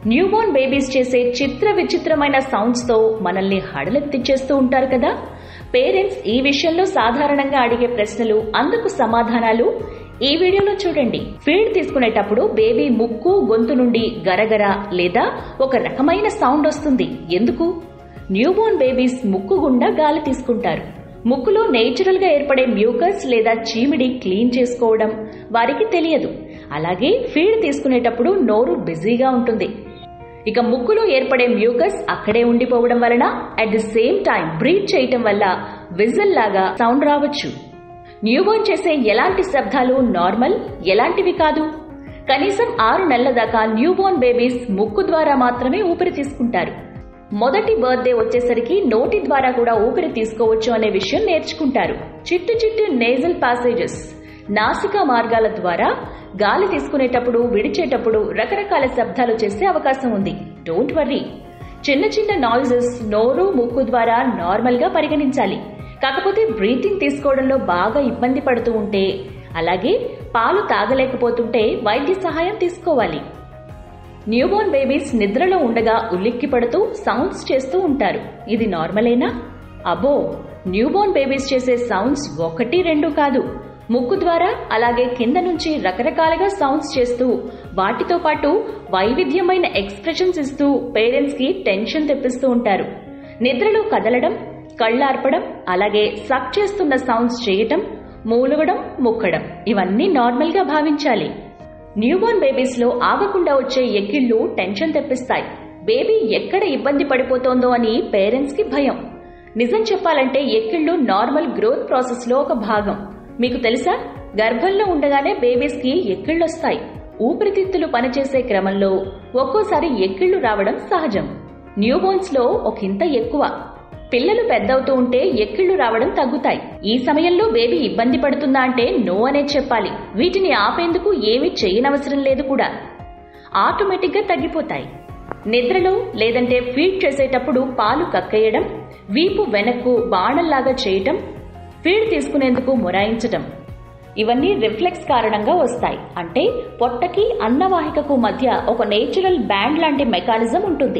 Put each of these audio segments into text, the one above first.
newborn babies చేసే చిత్ర విచిత్రమైన sounds తో మనల్ని హడలెత్తిచ్చేస్తూ ఉంటారు కదా పేరెంట్స్ ఈ విషయంలో సాధారణంగా అడిగే ప్రశ్నలు అందుకు సమాధానాలు ఈ వీడియోలో చూడండి ఫీడ్ తీసుకునేటప్పుడు బేబీ ముక్కు గొంతు నుండి గరగర లేదా ఒక రకమైన సౌండ్ వస్తుంది ఎందుకు న్యూబోర్న్ బేబీస్ ముక్కు గుండా గాలి తీసుకుంటారు ముక్కులో నేచురల్ గా ఏర్పడే మ్యూకస్ లేదా చీమిడి క్లీన్ చేసుకోవడం వారికి తెలియదు అలాగే ఫీడ్ తీసుకునేటప్పుడు నోరు బిజీగా ఉంటుంది ఇక ముక్కులో ఏర్పడే మ్యూకస్ అక్కడే ఉండిపోవడం వలన at the same time breathe చేయటం వల్ల విజిల్ లాగా సౌండ్ రావచ్చు న్యూబోర్న్ చేసే ఎలాంటి శబ్దాలు నార్మల్ ఎలాంటివి కాదు కనీసం ఆరు నెలల దాకా న్యూబోర్న్ బేబీస్ ముక్కు ద్వారా మాత్రమే ఊపిరి తీసుకుంటారు మొదటి బర్త్డే వచ్చేసరికి నోటి ద్వారా కూడా ఊపిరి తీసుకోవచ్చు అనే విషయం నేర్చుకుంటారు చిట్టు చిట్టు నేజల్ ప్యాసేజెస్ నాసికా మార్గాల ద్వారా గాలి తీసుకునేటప్పుడు విడిచేటప్పుడు రకరకాల శబ్దాలు చేసే అవకాశం ఉంది డోంట్ వర్రీ చిన్న చిన్న నాయిజెస్ నోరు ముక్కు ద్వారా నార్మల్ గా పరిగణించాలి కాకపోతే బ్రీతింగ్ తీసుకోవడంలో బాగా ఇబ్బంది పడుతూ ఉంటే అలాగే పాలు తాగలేకపోతుంటే వైద్య సహాయం తీసుకోవాలి న్యూబోర్న్ బేబీస్ నిద్రలో ఉండగా ఉలిక్కి పడుతూ సౌండ్స్ చేస్తూ ఉంటారు ఇది నార్మలేనా అబ్బో న్యూబోర్న్ బేబీస్ చేసే సౌండ్స్ ఒకటి రెండు కాదు ముక్కు ద్వారా అలాగే కింద నుంచి రకరకాలుగా సౌండ్స్ చేస్తూ వాటితో పాటు వైవిధ్యమైన ఎక్స్ప్రెషన్స్ ఇస్తూ పేరెంట్స్ కి టెన్షన్ తెప్పిస్తూ ఉంటారు నిద్రలో కదలడం కళ్ళార్పడం అలాగే సక్ చేస్తున్న సౌండ్స్ చేయటం మూలుగడం ముక్కడం ఇవన్నీ నార్మల్ గా భావించాలి న్యూబోర్న్ బేబీస్ లో ఆగకుండా వచ్చే ఎక్కిళ్లు టెన్షన్ తెప్పిస్తాయి బేబీ ఎక్కడ ఇబ్బంది పడిపోతోందో అని పేరెంట్స్ కి భయం నిజం చెప్పాలంటే ఎక్కిళ్లు నార్మల్ గ్రోత్ ప్రాసెస్ లో ఒక భాగం మీకు తెలుసా గర్భంలో ఉండగానే బేబీస్ కి ఎక్కిళ్ళొస్తాయి ఊపిరితిత్తులు పనిచేసే క్రమంలో ఒక్కోసారి ఎక్కిళ్లు రావడం సహజం న్యూబోర్న్స్ లో ఒకంత ఎక్కువ పిల్లలు పెద్దవుతూ ఉంటే ఎక్కిళ్లు రావడం తగ్గుతాయి ఈ సమయంలో బేబీ ఇబ్బంది పడుతుందా అంటే నో అనే చెప్పాలి వీటిని ఆపేందుకు ఏమీ చేయనవసరం లేదు కూడా ఆటోమేటిక్గా తగ్గిపోతాయి నిద్రలో లేదంటే ఫీడ్ చేసేటప్పుడు పాలు కక్కేయడం వీపు వెనక్కు బాణంలాగా చేయటం ఫీడ్ తీసుకునేందుకు మొరాయించటం ఇవన్నీ రిఫ్లెక్స్ కారణంగా వస్తాయి అంటే పొట్టకి అన్నవాహికకు మధ్య ఒక నేచురల్ బ్యాండ్ లాంటి మెకానిజం ఉంటుంది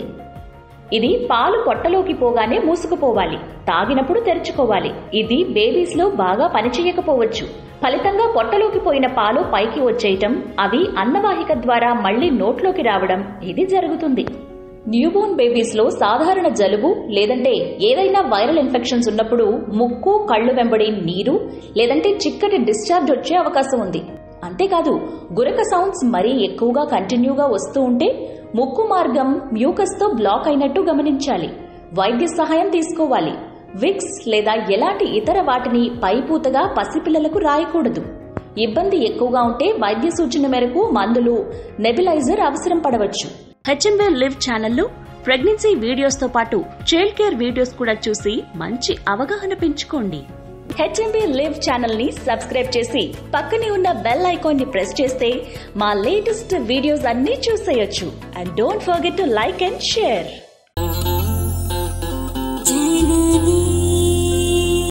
ఇది పాలు పొట్టలోకి పోగానే మూసుకుపోవాలి తాగినప్పుడు తెరుచుకోవాలి ఇది బేబీస్ లో బాగా పనిచేయకపోవచ్చు ఫలితంగా పొట్టలోకి పోయిన పాలు పైకి వచ్చేయటం అవి అన్నవాహిక ద్వారా మళ్లీ నోట్లోకి రావడం ఇది జరుగుతుంది న్యూబోర్న్ బేబీస్ లో సాధారణ జలుబు లేదంటే ఏదైనా వైరల్ ఇన్ఫెక్షన్స్ ఉన్నప్పుడు ముక్కు కళ్ళు వెంబడి నీరు లేదంటే చిక్కటి డిశ్చార్జ్ వచ్చే అవకాశం ఉంది అంతేకాదు గురక సౌండ్స్ మరీ ఎక్కువగా కంటిన్యూగా వస్తూ ఉంటే ముక్కు మార్గం మ్యూకస్ తో బ్లాక్ అయినట్టు గమనించాలి వైద్య సహాయం తీసుకోవాలి విక్స్ లేదా ఎలాంటి ఇతర వాటిని పైపూతగా పసిపిల్లలకు రాయకూడదు ఇబ్బంది ఎక్కువగా ఉంటే వైద్య సూచన మేరకు మందులు నెబిలైజర్ అవసరం పడవచ్చు హెచ్ఎంవే లివ్ ఛానల్లో ప్రెగ్నెన్సీ వీడియోస్ తో పాటు చైల్డ్ కేర్ వీడియోస్ కూడా చూసి మంచి అవగాహన పెంచుకోండి హెచ్ఎంబీ లివ్ ఛానల్ ని సబ్స్క్రైబ్ చేసి పక్కనే ఉన్న బెల్ ఐకాన్ ని ప్రెస్ చేస్తే మా లేటెస్ట్ వీడియోస్ అన్నీ చూసేయొచ్చు and don't forget to like and share